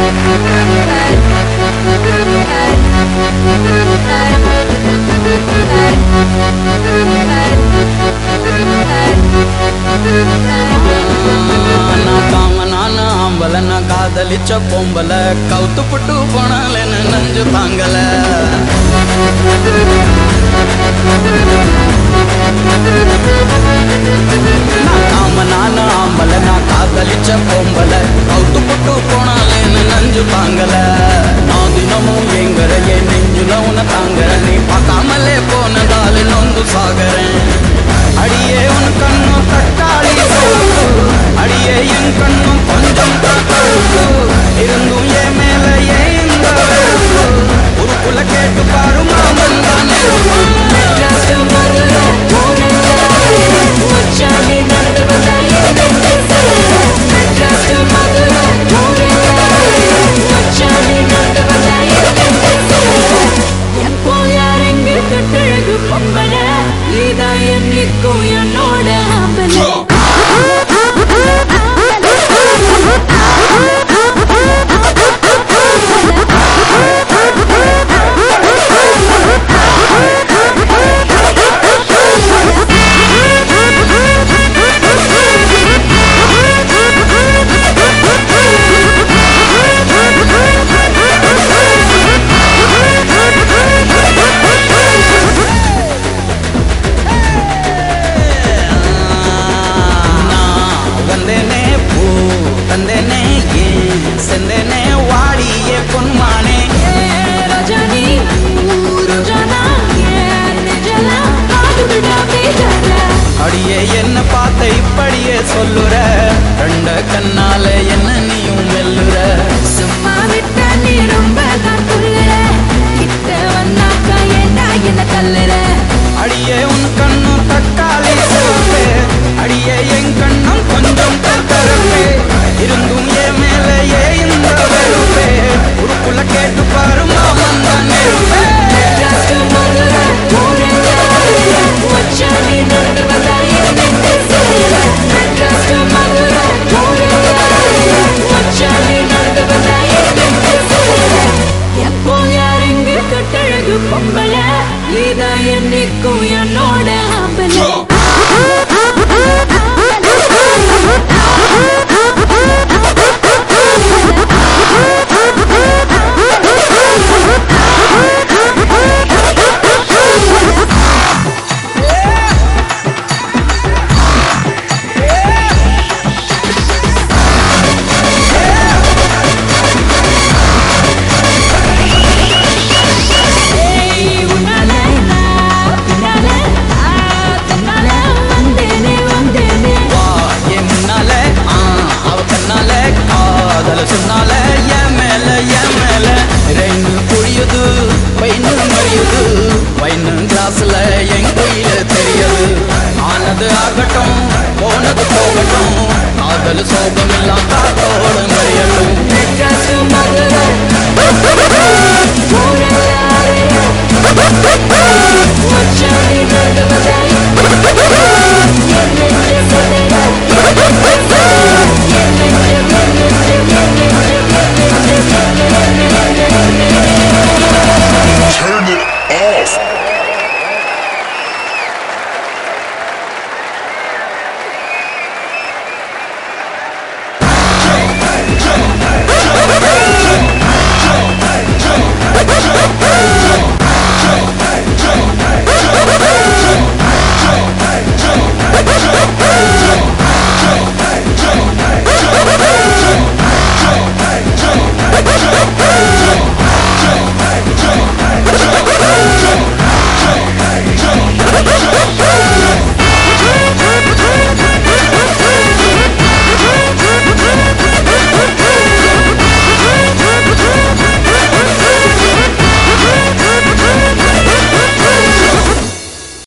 நான் காமனான ஆம்பல நான் காதலிச்ச பொம்பல கவுத்து புட்டு போனாலேன்னு நெஞ்சு தாங்கல நான் காமனான ஆம்பல நான் காதலிச்ச பொம்பல கவுத்து புட்டு போனாலேன்னு நெஞ்சு தாங்கல நான் தினமும் எங்கறையே நெஞ்சுல உன தாங்குற நீ பார்க்காமலே போனதால நொந்து சாகுறேன் அடியே உன் கண்ணும் தக்காளி சிவப்பு. அடியே என் கண்ணும் கொஞ்சம் தக்காளி இருந்தும் என் மேல ஏன் இந்த வெறுப்பு? உருக்குல கேட்டு பாரு மாமன் தானே என்னோட ஆம்பளை நான் வந்தேனே பூ தந்தேனே ஏன் செந்தேனே வாடிய பொன்மானே ரஜானி ரஜானா நெஜலா காதுடா பேஜல அடியே என்ன பார்த்த இப்படியே சொல்லுற ரெண்ட கண்ணால என்ன நீயும் மெல்லுற சும்மா விட்டா நீ ரொம்ப தான் துள்ளுற கிட்ட வந்தாக்கா ஏண்டா என்ன தள்ளுற அடியே உன் கண்ணும் தக்காளி சிவப்பு அடியே என் கண்ணும் கொஞ்சம் கருப்பு இருந்தும் என் மேல ஏ இந்த வெறுப்பே உருக்குள்ள கேட்டு பாரு மாமன் தான் நெருப்பே. என்னைக்கும் என்னோட ஆம்பளை ஏய் உன்னால நான் பின்னால ஆ தன்னால வந்தேனே வந்தேனே வா என் முன்னால ஆ, அவ கண்ணால காதல சொன்னால என் மேல என் மேல ரெண்டு புரியுது பையனு மறியுது பையனு கிளாஸ்ல என் கையில தெரியுது ஆனது ஆகட்டும் போனது போகட்டும் காதல் சோகம் எல்லாம் காத்தோடு மறியணும்